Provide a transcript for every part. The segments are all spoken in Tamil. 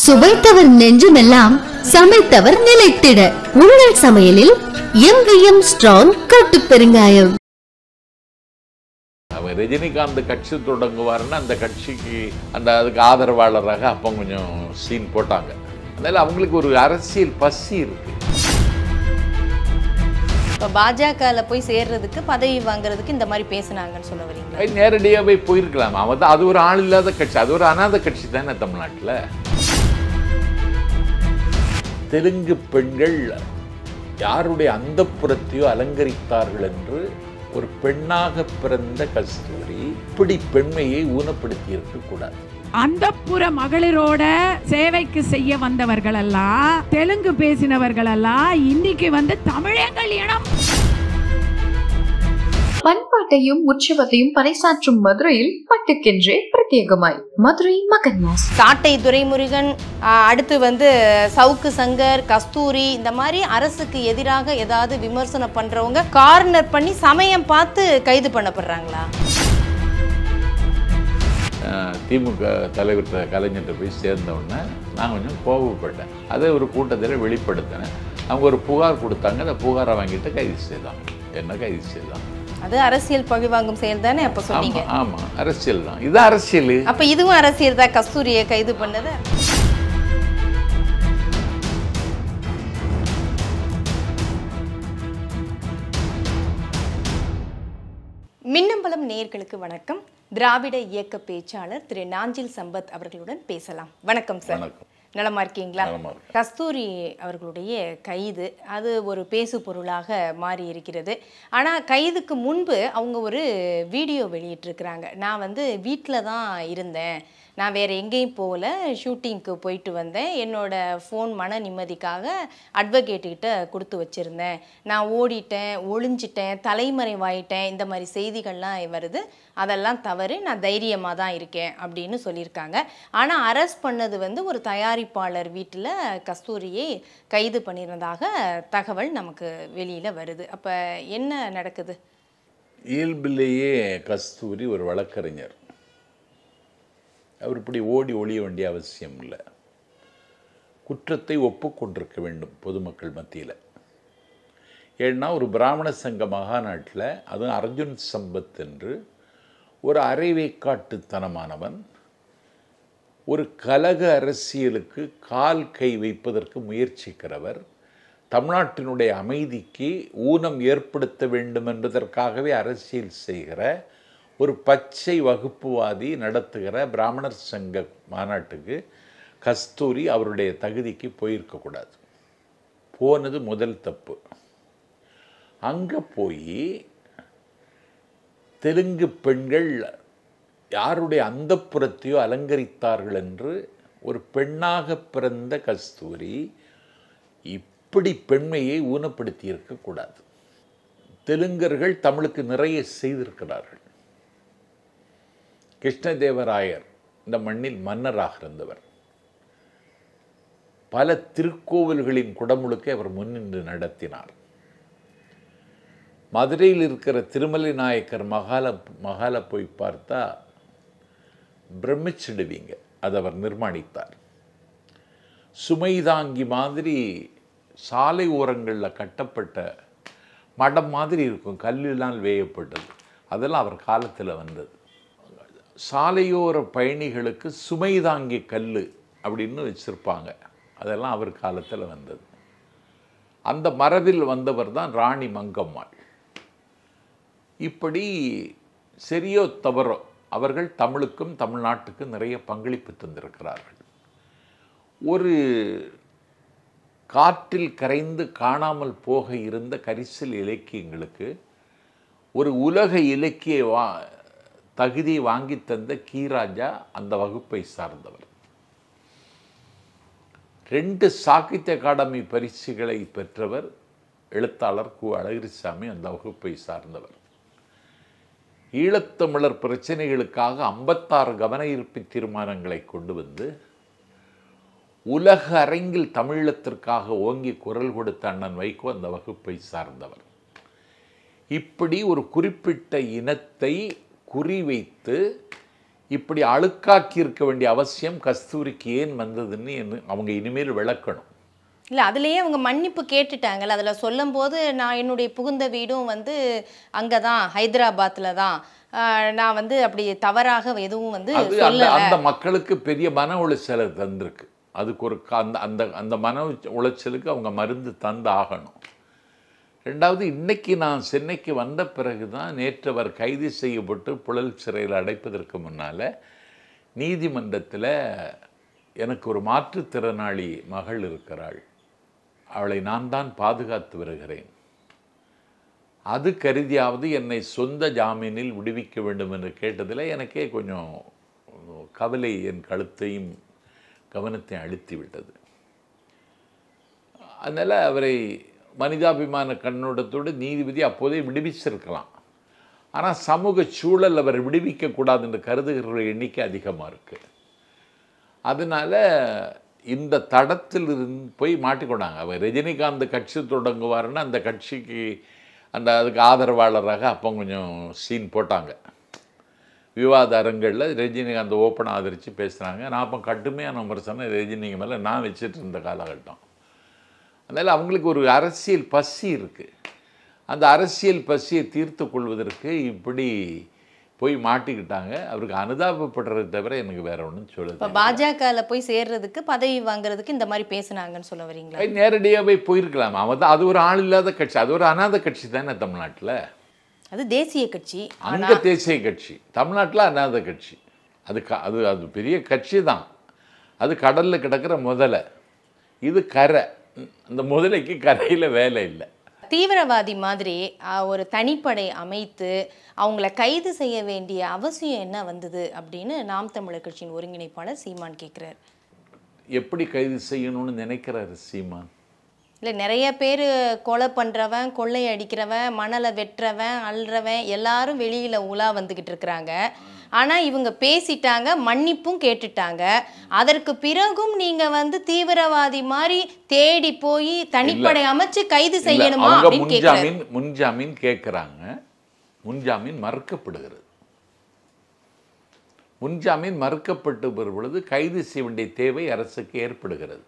சுவைத்தவர் நெஞ்சுமெல்லாம் சமைத்தவர் நிலைத்திட உங்கள் சமையலில் எம்விஎம் ஸ்ட்ராங் கட்டு பெருங்காயம் அவர் ரஜினிகாந்த் கட்சி தொடங்குவாருன்னா அந்த கட்சிக்கு அந்த அதுக்கு ஆதரவாளராக அப்போ கொஞ்சம் சீன் போட்டாங்க அதனால அவங்களுக்கு ஒரு அரசியல் பசி இருக்கு இப்போ பாஜகவில் போய் சேர்றதுக்கு பதவி வாங்குறதுக்கு இந்த மாதிரி பேசுனாங்கன்னு சொல்ல வரீங்களா அது நேரடியாகவே போயிருக்கலாம் அவன் தான் அது ஒரு ஆள் இல்லாத கட்சி அது ஒரு அனாதை கட்சி தானே தமிழ்நாட்டில் தெலுங்கு பெண்கள் யாருடைய அந்தப்புறத்தையோ அலங்கரித்தார்கள் என்று ஒரு பெண்ணாக பிறந்த கஸ்தூரி இப்படி பெண்மையை ஊனப்படுத்தி இருக்கக்கூடாது அந்தப்புற மகளிரோட சேவைக்கு செய்ய வந்தவர்கள் எல்லாம் தெலுங்கு பேசினவர்கள் எல்லாம் இன்னைக்கு வந்து தமிழங்கள் இனம் பண்பாட்டையும் உற்சவத்தையும் பறைசாற்றும் மதுரையில் பட்டுக்கென்றே பிரத்யேகமாய் மதுரை மகன்யாஸ் சாட்டை துரைமுருகன் ஆ, அடுத்து வந்து சவுக்கு சங்கர் கஸ்தூரி இந்த மாதிரி அரசுக்கு எதிராக ஏதாவது விமர்சனம் பண்றவங்க கார்னர் பண்ணி சமயம் பார்த்து கைது பண்ணப்படுறாங்களா அஹ், திமுக தலைவர் த- கலைஞர்கிட்ட போய் சேர்ந்த உடனே நான் கொஞ்சம் கோபப்பட்டேன் அதை ஒரு கூட்டத்தில் வெளிப்படுத்தினேன் அவங்க ஒரு புகார் கொடுத்தாங்க அந்த புகாரை வாங்கிட்டு கைது செய்தாங்க என்ன கைது செய்தாங்க அது அரசியல் பழிவாங்கும் செயல் தானே அப்ப சொன்னீங்க ஆமாம் ஆமாம் அரசியல் தான் இது அரசியல் அப்ப இதுவும் அரசியல் தான் கஸ்தூரியை கைது பண்ணது மின்னம்பலம் நேயர்களுக்கு வணக்கம் திராவிட இயக்க பேச்சாளர் திரு நாஞ்சில் சம்பத் அவர்களுடன் பேசலாம் வணக்கம் சார் வணக்கம். நலமா இருக்கீங்களா நலமா இருக்கேன். கஸ்தூரி அவர்களுடைய கைது அது ஒரு பேசு பொருளாக மாறி இருக்கிறது ஆனால் கைதுக்கு முன்பு அவங்க ஒரு வீடியோ வெளியிட்டிருக்கிறாங்க நான் வந்து வீட்டில் தான் இருந்தேன் நான் வேறு எங்கேயும் போகல ஷூட்டிங்க்கு போயிட்டு வந்தேன் என்னோட ஃபோன் மன நிம்மதிக்காக அட்வொகேட்டுக்கிட்ட கொடுத்து வச்சுருந்தேன் நான் ஓடிட்டேன் ஒளிஞ்சிட்டேன் தலைமறைவாயிட்டேன் இந்த மாதிரி செய்திகள்லாம் வருது அதெல்லாம் தவறு நான் தைரியமாக தான் இருக்கேன் அப்படின்னு சொல்லியிருக்காங்க ஆனால் அரெஸ்ட் பண்ணது வந்து ஒரு தயாரிப்பாளர் வீட்டில் கஸ்தூரியை கைது பண்ணியிருந்ததாக தகவல் நமக்கு வெளியில் வருது அப்போ என்ன நடக்குது இயல்பிலேயே கஸ்தூரி ஒரு வழக்கறிஞர் அவர் இப்படி ஓடி ஒளிய வேண்டிய அவசியம் இல்லை குற்றத்தை ஒப்புக்கொண்டிருக்க வேண்டும் பொதுமக்கள் மத்தியில் ஏன்னா ஒரு பிராமண சங்க மகாநாட்டில் அதுவும் அர்ஜுன் சம்பத் என்று ஒரு அரைவேக்காட்டுத்தனமானவன் ஒரு கலக அரசியலுக்கு கால் கை வைப்பதற்கு முயற்சிக்கிறவர் தமிழ்நாட்டினுடைய அமைதிக்கு ஊனம் ஏற்படுத்த வேண்டும் என்பதற்காகவே அரசியல் செய்கிற ஒரு பச்சை வகுப்புவாதி நடத்துகிற பிராமணர் சங்க மாநாட்டுக்கு கஸ்தூரி அவருடைய தகுதிக்கு போயிருக்கக்கூடாது போனது முதல் தப்பு அங்கே போய் தெலுங்கு பெண்கள் யாருடைய அந்தப்புறத்தையோ அலங்கரித்தார்கள் என்று ஒரு பெண்ணாக பிறந்த கஸ்தூரி இப்படி பெண்மையை ஊனப்படுத்தி இருக்கக்கூடாது தெலுங்கர்கள் தமிழுக்கு நிறைய செய்திருக்கிறார்கள் கிருஷ்ணதேவராயர் இந்த மண்ணில் மன்னராக இருந்தவர் பல திருக்கோவில்களின் குடமுழுக்கை அவர் முன்னின்று நடத்தினார் மதுரையில் இருக்கிற திருமலை நாயக்கர் மகால மகால போய் பார்த்தா பிரமிச்சிடுவீங்க அதை அவர் நிர்மாணித்தார் சுமைதாங்கி மாதிரி சாலை ஓரங்களில் கட்டப்பட்ட மடம் மாதிரி இருக்கும் கல்லினால் வேயப்பட்டது அதெல்லாம் அவர் காலத்தில் வந்தது சாலையோர பயணிகளுக்கு சுமைதாங்கி கல் அப்படின்னு வச்சுருப்பாங்க அதெல்லாம் அவர் காலத்தில் வந்தது அந்த மரபில் வந்தவர் தான் ராணி மங்கம்மாள் இப்படி சரியோ தவறோ அவர்கள் தமிழுக்கும் தமிழ்நாட்டுக்கும் நிறைய பங்களிப்பு தந்திருக்கிறார்கள் ஒரு காற்றில் கரைந்து காணாமல் போக இருந்த கரிசல் இலக்கியங்களுக்கு ஒரு உலக இலக்கிய வா தகுதியை வாங்கி தந்த கீராஜா அந்த வகுப்பை சார்ந்தவர் ரெண்டு சாகித்ய அகாடமி பரிசுகளை பெற்றவர் எழுத்தாளர் கு அழகிரிசாமி அந்த வகுப்பை சார்ந்தவர் ஈழத்தமிழர் பிரச்சனைகளுக்காக ஐம்பத்தாறு கவன ஈர்ப்பு தீர்மானங்களை கொண்டு வந்து உலக அரங்கில் தமிழீழத்திற்காக ஓங்கி குரல் கொடுத்த அண்ணன் வைகோ அந்த வகுப்பை சார்ந்தவர் இப்படி ஒரு குறிப்பிட்ட இனத்தை குறிவைத்து இப்படி அழுக்காக்கி இருக்க வேண்டிய அவசியம் கஸ்தூரிக்கு ஏன் வந்ததுன்னு என்ன- அவங்க இனிமேல் விளக்கணும் இல்லை அதுலேயே அவங்க மன்னிப்பு கேட்டுட்டாங்கல்ல அதில் சொல்லும்போது நான் என்னுடைய புகுந்த வீடும் வந்து அங்கே தான் ஹைதராபாத்தில் தான் ஆஹ் நான் வந்து அப்படி தவறாக எதுவும் வந்து அது அந்த சொல்லலை அந்த மக்களுக்கு பெரிய மன உளைச்சலை தந்திருக்கு அதுக்கு ஒரு க- அந்த அந்த அந்த மன உளைச்ச- உளைச்சலுக்கு அவங்க மருந்து தந்து ஆகணும் ரெண்டாவது இன்னைக்கு நான் சென்னைக்கு வந்த பிறகு தான் நேற்று அவர் கைது செய்யப்பட்டு புழல் சிறையில் அடைப்பதற்கு முன்னால் நீதிமன்றத்தில் எனக்கு ஒரு மாற்றுத்திறனாளி மகள் இருக்கிறாள் அவளை நான் தான் பாதுகாத்து வருகிறேன் அது கருதியாவது என்னை சொந்த ஜாமீனில் விடுவிக்க வேண்டும் என்று கேட்டதில் எனக்கே கொஞ்சம் கவலை என் கழுத்தையும் கவனத்தை அழுத்தி விட்டது அதனால் அவரை மனிதாபிமான கண்ணோட்டத்தோடு நீதிபதி அப்போதே விடுவிச்சிருக்கலாம் ஆனால் சமூக சூழல் அவர் விடுவிக்கக்கூடாது என்று கருதுகிறவர்கள் எண்ணிக்கை அதிகமாக இருக்குது அதனால இந்த தடத்தில் இருந்து போய் மாட்டிக்கொண்டாங்க அவர் ரஜினிகாந்த் கட்சி தொடங்குவாருன்னு அந்த கட்சிக்கு அந்த அதுக்கு ஆதரவாளராக அப்போ கொஞ்சம் சீன் போட்டாங்க விவாத அரங்களில் ரஜினிகாந்த் ஓப்பன் ஆதரித்து பேசுகிறாங்க நான் அப்போ கடுமையான விமர்சனம் ரஜினிக்கு மேலே நான் வச்சுட்டு இருந்த காலகட்டம் அதனால் அவங்களுக்கு ஒரு அரசியல் பசி இருக்குது அந்த அரசியல் பசியை தீர்த்து கொள்வதற்கு இப்படி போய் மாட்டிக்கிட்டாங்க அவருக்கு அனுதாபப்படுறதை தவிர எனக்கு வேற ஒன்றும் சொல்லுது இப்போ பாஜகவில் போய் சேர்றதுக்கு பதவி வாங்குறதுக்கு இந்த மாதிரி பேசுனாங்கன்னு சொல்ல வரீங்களா நேரடியாகவே போயிருக்கலாம் அவன் தான் அது ஒரு ஆள் இல்லாத கட்சி அது ஒரு அனாதை கட்சி தானே தமிழ்நாட்டில் அது தேசிய கட்சி அங்கே தேசிய கட்சி தமிழ்நாட்டில் அனாதை கட்சி அது க அது அது பெரிய கட்சி தான் அது கடலில் கிடக்கிற முதலை இது கரை அந்த முதலைக்கு கரையில் வேலை இல்லை தீவிரவாதி மாதிரி ஆஹ், ஒரு தனிப்படை அமைத்து அவங்கள கைது செய்ய வேண்டிய அவசியம் என்ன வந்தது அப்படின்னு நாம் தமிழர் கட்சியின் ஒருங்கிணைப்பாளர் சீமான் கேட்குறாரு எப்படி கைது செய்யணும்னு நினைக்கிறாரு சீமான் இல்லை நிறைய பேர் கொலை பண்ணுறவன் கொள்ளை அடிக்கிறவன் மணலை வெட்டுறவன் அள்ளுறவன் எல்லாரும் வெளியில் உலா வந்துக்கிட்டு இருக்கிறாங்க ஆனால் இவங்க பேசிட்டாங்க மன்னிப்பும் கேட்டுட்டாங்க அதற்கு பிறகும் நீங்கள் வந்து தீவிரவாதி மாதிரி தேடி போய் தனிப்படை அமைச்சு கைது இல்ல, செய்யணுமா அவங்க அப்படின்னு கேட்குறாரு முன்ஜாமீன் முன்ஜாமீன் கேட்குறாங்க முன்ஜாமீன் மறுக்கப்படுகிறது முன்ஜாமீன் மறுக்கப்பட்டு வரும் பொழுது கைது செய்ய வேண்டிய தேவை அரசுக்கு ஏற்படுகிறது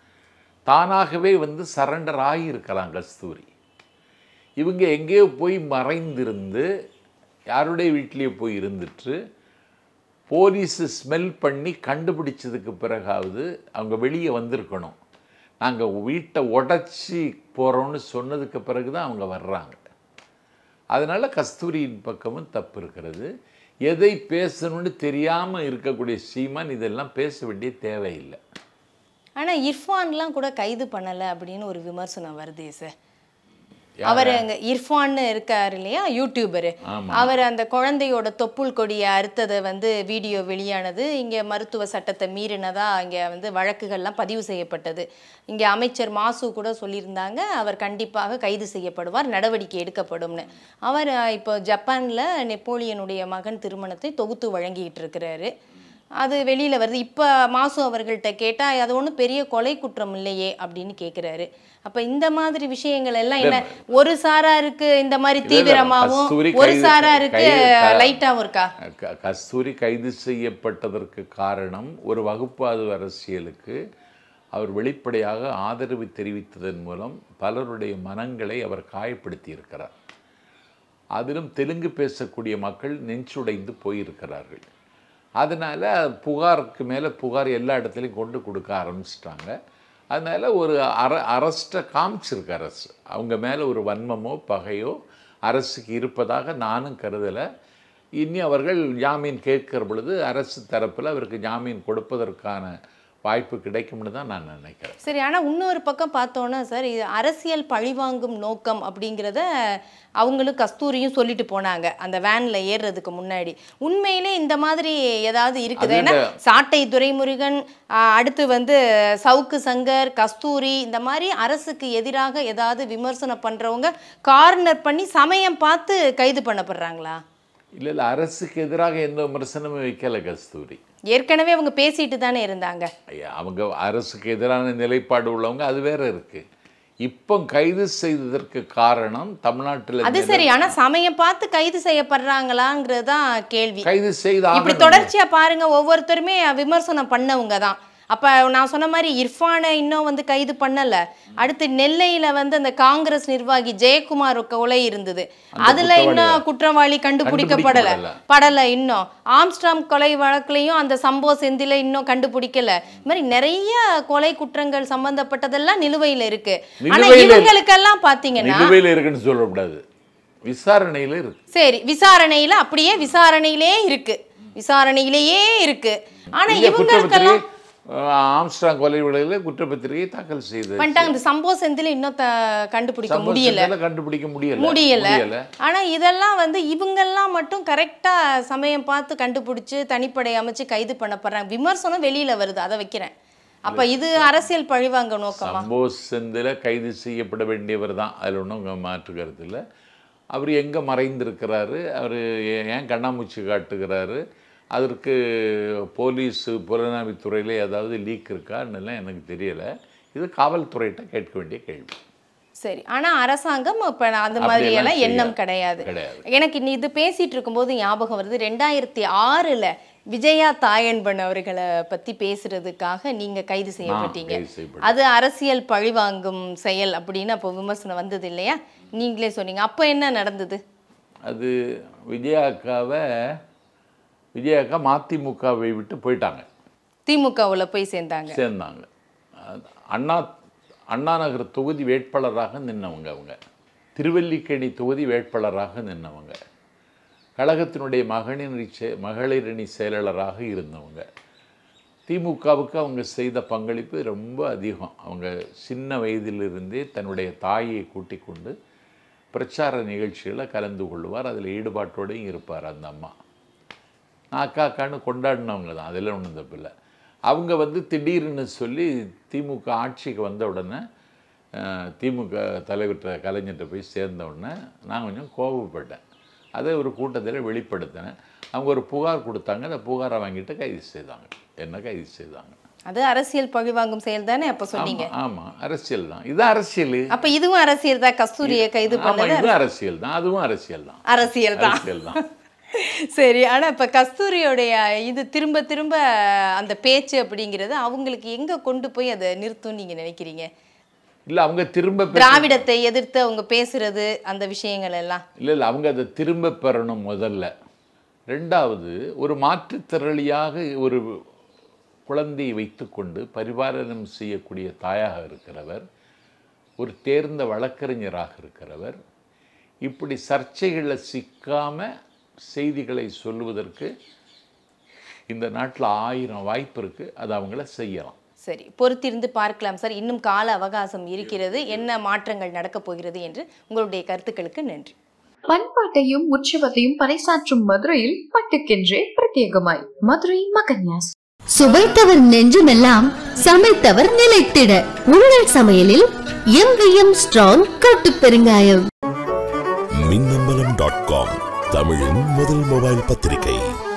தானாகவே வந்து சரண்டர் ஆகியிருக்கலாம் கஸ்தூரி இவங்க எங்கேயோ போய் மறைந்திருந்து யாருடைய வீட்டிலேயோ போய் இருந்துட்டு போலீஸு ஸ்மெல் பண்ணி கண்டுபிடிச்சதுக்கு பிறகாவது அவங்க வெளியே வந்திருக்கணும் நாங்கள் வீட்டை உடச்சி போகிறோம்னு சொன்னதுக்கு பிறகு தான் அவங்க வர்றாங்க அதனால் கஸ்தூரியின் பக்கமும் தப்பு இருக்கிறது எதை பேசணும்னு தெரியாமல் இருக்கக்கூடிய சீமான் இதெல்லாம் பேச வேண்டிய தேவையில்லை ஆனால் இர்ஃபான்லாம் கூட கைது பண்ணலை அப்படின்னு ஒரு விமர்சனம் வருதே சார் அவர் அங்க இர்ஃபான்னு இருக்காரு இல்லையா யூடியூபர் ஆமா. அவர் அந்த குழந்தையோட தொப்புள் கொடியை அறுத்ததை வந்து வீடியோ வெளியானது இங்கே மருத்துவ சட்டத்தை மீறினதா இங்கே வந்து வழக்குகள்லாம் பதிவு செய்யப்பட்டது இங்கே அமைச்சர் மாசு கூட சொல்லியிருந்தாங்க அவர் கண்டிப்பாக கைது செய்யப்படுவார் நடவடிக்கை எடுக்கப்படும்னு அவர் அஹ், இப்போ ஜப்பானில் நெப்போலியனுடைய மகன் திருமணத்தை தொகுத்து வழங்கிக்கிட்டு இருக்கிறாரு அது வெளியில் வருது இப்போ மாசு அவர்கள்ட்ட கேட்டால் அது ஒன்றும் பெரிய கொலை குற்றம் இல்லையே அப்படின்னு கேட்குறாரு அப்போ இந்த மாதிரி விஷயங்கள் எல்லாம் என்ன ஒரு சாராருக்கு இந்த மாதிரி இல்ல, இல்ல, தீவிரமாகவும் கஸ்தூரி ஒரு கைது- சாராருக்கு கைது- லைட்டாகவும் இருக்கா க- கஸ்தூரி கைது செய்யப்பட்டதற்கு காரணம் ஒரு வகுப்பாது அரசியலுக்கு அவர் வெளிப்படையாக ஆதரவு தெரிவித்ததன் மூலம் பலருடைய மனங்களை அவர் காயப்படுத்தி இருக்கிறார் அதிலும் தெலுங்கு பேசக்கூடிய மக்கள் நெஞ்சுடைந்து போயிருக்கிறார்கள் அதனால் புகாருக்கு மேலே புகார் எல்லா இடத்துலையும் கொண்டு கொடுக்க ஆரம்பிச்சிட்டாங்க அதனால் ஒரு அர அரஸ்ட்டை காமிச்சிருக்கு அரசு அவங்க மேலே ஒரு வன்மமோ பகையோ அரசுக்கு இருப்பதாக நானும் கருதலை இனி அவர்கள் ஜாமீன் கேட்கிற பொழுது அரசு தரப்பில் அவருக்கு ஜாமீன் கொடுப்பதற்கான வாய்ப்பு கிடைக்கும்னு தான் நான் நினைக்கிறேன் சரி ஆனால் இன்னொரு பக்கம் பார்த்தோன்னா சார் இது அரசியல் பழிவாங்கும் நோக்கம் அப்படிங்கிறத அவங்களும் கஸ்தூரியும் சொல்லிட்டு போனாங்க அந்த வேனில் ஏறுறதுக்கு முன்னாடி உண்மையிலே இந்த மாதிரி ஏதாவது இருக்குது அது ஏன்னா இந்த- சாட்டை துரைமுருகன் ஆ, அடுத்து வந்து சவுக்கு சங்கர் கஸ்தூரி இந்த மாதிரி அரசுக்கு எதிராக ஏதாவது விமர்சனம் பண்ணுறவங்க கார்னர் பண்ணி சமயம் பார்த்து கைது பண்ணப்படுறாங்களா இல்லை இல்லை அரசுக்கு எதிராக எந்த விமர்சனமும் வைக்கலை கஸ்தூரி ஏற்கனவே அவங்க பேசிட்டு தானே இருந்தாங்க ஐயா, அவங்க அரசுக்கு எதிரான நிலைப்பாடு உள்ளவங்க அது வேற இருக்கு இப்போ கைது செய்ததற்கு காரணம் தமிழ்நாட்டில் அது சரி ஆனா சமயம் பார்த்து கைது செய்யப்படுறாங்களாங்கிறது தான் கேள்வி கைது செய்த இப்படி தொடர்ச்சியா பாருங்க ஒவ்வொருத்தருமே விமர்சனம் பண்ணவங்க தான் அப்ப நான் சொன்ன மாதிரி இர்ஃபானை இன்னும் வந்து கைது பண்ணல அடுத்து நெல்லையில வந்து அந்த காங்கிரஸ் நிர்வாகி ஜெயக்குமார் கொலை இருந்தது அதுல இன்னும் குற்றவாளி கண்டுபிடிக்கப்படல கண்டுபிடிக்கப்படல. படல இன்னும் ஆம்ஸ்டாம் கொலை வழக்குலயும் அந்த சம்பவ செந்தில இன்னும் கண்டுபிடிக்கல இது மாதிரி நிறைய கொலை குற்றங்கள் சம்பந்தப்பட்டதெல்லாம் நிலுவையில இருக்கு ஆனா நிலுவையில- இவங்களுக்கெல்லாம் பாத்தீங்கன்னா நிலுவையில் இருக்குன்னு சொல்லக்கூடாது விசாரணையில் இருக்கு சரி விசாரணையில அப்படியே விசாரணையிலே இருக்கு விசாரணையிலேயே இருக்கு ஆனா இல்ல, இவங்களுக்கெல்லாம் குற்றப்பத்திரிகை அஹ், ஆம்ஸ்ட்ராங் கொலை வழக்கில் குற்றப்பத்திரிகை தாக்கல் செய்து பண்ணிட்டாங்க இந்த சம்பவ செந்தில இன்னும் த- கண்டுபிடிக்க முடியல சம்பவத்தில் கண்டுபிடிக்க முடியல முடியல முடியல ஆனா இதெல்லாம் வந்து இவங்கெல்லாம் மட்டும் கரெக்டா சமயம் பார்த்து கண்டுபிடிச்சு தனிப்படை அமைச்சு கைது பண்ணப்படுறாங்க விமர்சனம் வெளியில வருது அதை வைக்கிறேன் அப்ப இது அரசியல் பழிவாங்க நோக்கமா சம்பவ செந்தில் கைது செய்யப்பட வேண்டியவர் தான் அதில் ஒன்றும் மாற்று கருத்து இல்லை அவர் எங்கே மறைந்திருக்கிறாரு அவர் ஏன் கண்ணாமூச்சி காட்டுகிறாரு அதற்கு போலீஸ் புலனாய்வுத்துறையில் ஏதாவது லீக் இருக்கான்னுலாம் எனக்கு தெரியலை இது காவல்துறையிட்ட கேட்க வேண்டிய கேள்வி சரி ஆனா அரசாங்கம் இப்ப அந்த அப்படியெல்லாம் மாதிரி எல்லாம் செய்யாது. எண்ணம் கிடையாது கிடையாது. எனக்கு இன்னி இது பேசிட்டு இருக்கும்போது ஞாபகம் வருது ரெண்டாயிரத்தி ஆறுல விஜயா தாயன்பன் அவர்களை பத்தி பேசுறதுக்காக நீங்க கைது செய்யப்பட்டீங்க கைது செய்யப்பட்டேன். அது அரசியல் பழிவாங்கும் செயல் அப்படின்னு அப்போ விமர்சனம் வந்தது இல்லையா நீங்களே சொன்னீங்க அப்போ என்ன நடந்தது அது விஜயாக்காவை விஜயாக்கா மதிமுகவை விட்டு போயிட்டாங்க திமுகவுல போய் சேர்ந்தாங்க சேர்ந்தாங்க அது அண்ணா அண்ணா நகர் தொகுதி வேட்பாளராக நின்னவங்க அவங்க திருவல்லிக்கேணி தொகுதி வேட்பாளராக நின்னவங்க கழகத்தினுடைய மகளிரணி செ மகளிரணி செயலாளராக இருந்தவங்க திமுகவுக்கு அவங்க செய்த பங்களிப்பு ரொம்ப அதிகம் அவங்க சின்ன வயதிலிருந்தே தன்னுடைய தாயை கூட்டிக் கொண்டு பிரச்சார நிகழ்ச்சிகளில் கலந்து கொள்வார் அதில் ஈடுபாட்டோடையும் இருப்பார் அந்த அம்மா நான் அக்கா அக்கான்னு கொண்டாடினவங்க தான் அதில் ஒன்றும் தப்பில்லை அவங்க வந்து திடீர்னு சொல்லி திமுக ஆட்சிக்கு வந்த உடனே அஹ், திமுக தலைவர்கிட்ட கலைஞர்கிட்ட போய் சேர்ந்த உடனே நான் கொஞ்சம் கோபப்பட்டேன் அதை ஒரு கூட்டத்தில் வெளிப்படுத்தினேன் அவங்க ஒரு புகார் கொடுத்தாங்க அந்த புகாரை வாங்கிட்டு கைது செய்தாங்க என்ன கைது செய்தாங்க அது அரசியல் பழிவாங்கும் செயல் தானே அப்ப சொன்னீங்க ஆமாம் ஆமாம் அரசியல் தான் இது அரசியல் அப்ப இதுவும் அரசியல் தான் கஸ்தூரியை கைது ஆமாம் பண்ணது இதுவும் அரசியல் தான் அதுவும் அரசியல் தான் அரசியல் தான் அரசியல் தான் சரி ஆனா இப்ப கஸ்தூரியோடைய இது திரும்ப திரும்ப அந்த பேச்சு அப்படிங்கிறது அவங்களுக்கு எங்க கொண்டு போய் அதை நிறுத்தும் நீங்க நினைக்கிறீங்க இல்லை அவங்க திரும்ப பெற்ற- திராவிடத்தை எதிர்த்து அவங்க பேசுறது அந்த விஷயங்கள் எல்லாம் இல்லை இல்லை அவங்க அதை திரும்ப பெறணும் முதல்ல ரெண்டாவது ஒரு மாற்றுத்திறளியாக ஒரு குழந்தையை வைத்துக்கொண்டு பரிபாலனம் செய்யக்கூடிய தாயாக இருக்கிறவர் ஒரு தேர்ந்த வழக்கறிஞராக இருக்கிறவர் இப்படி சர்ச்சைகளில் சிக்காம செய்திகளை சொல்லுவதற்கு இந்த நாட்டில் ஆயிரம் வாய்ப்பு இருக்குது அது அவங்கள செய்யலாம் சரி பொறுத்திருந்து பார்க்கலாம் சார் இன்னும் கால அவகாசம் இருக்கிறது என்ன மாற்றங்கள் நடக்கப் போகிறது என்று உங்களுடைய கருத்துக்களுக்கு நன்றி பண்பாட்டையும் உற்சவத்தையும் பறைசாற்றும் மதுரையில் பட்டுக்கென்றே பிரத்யேகமாய் மதுரை மகன்யாஸ் சுவைத்தவர் நெஞ்சுமெல்லாம் சமைத்தவர் நிலைத்திட உங்கள் சமையலில் எம்விஎம் ஸ்ட்ராங் கட்டு பெருங்காயம் மின்னம்பலம் டாட் காம் தமிழின் முதல் மொபைல் பத்திரிகை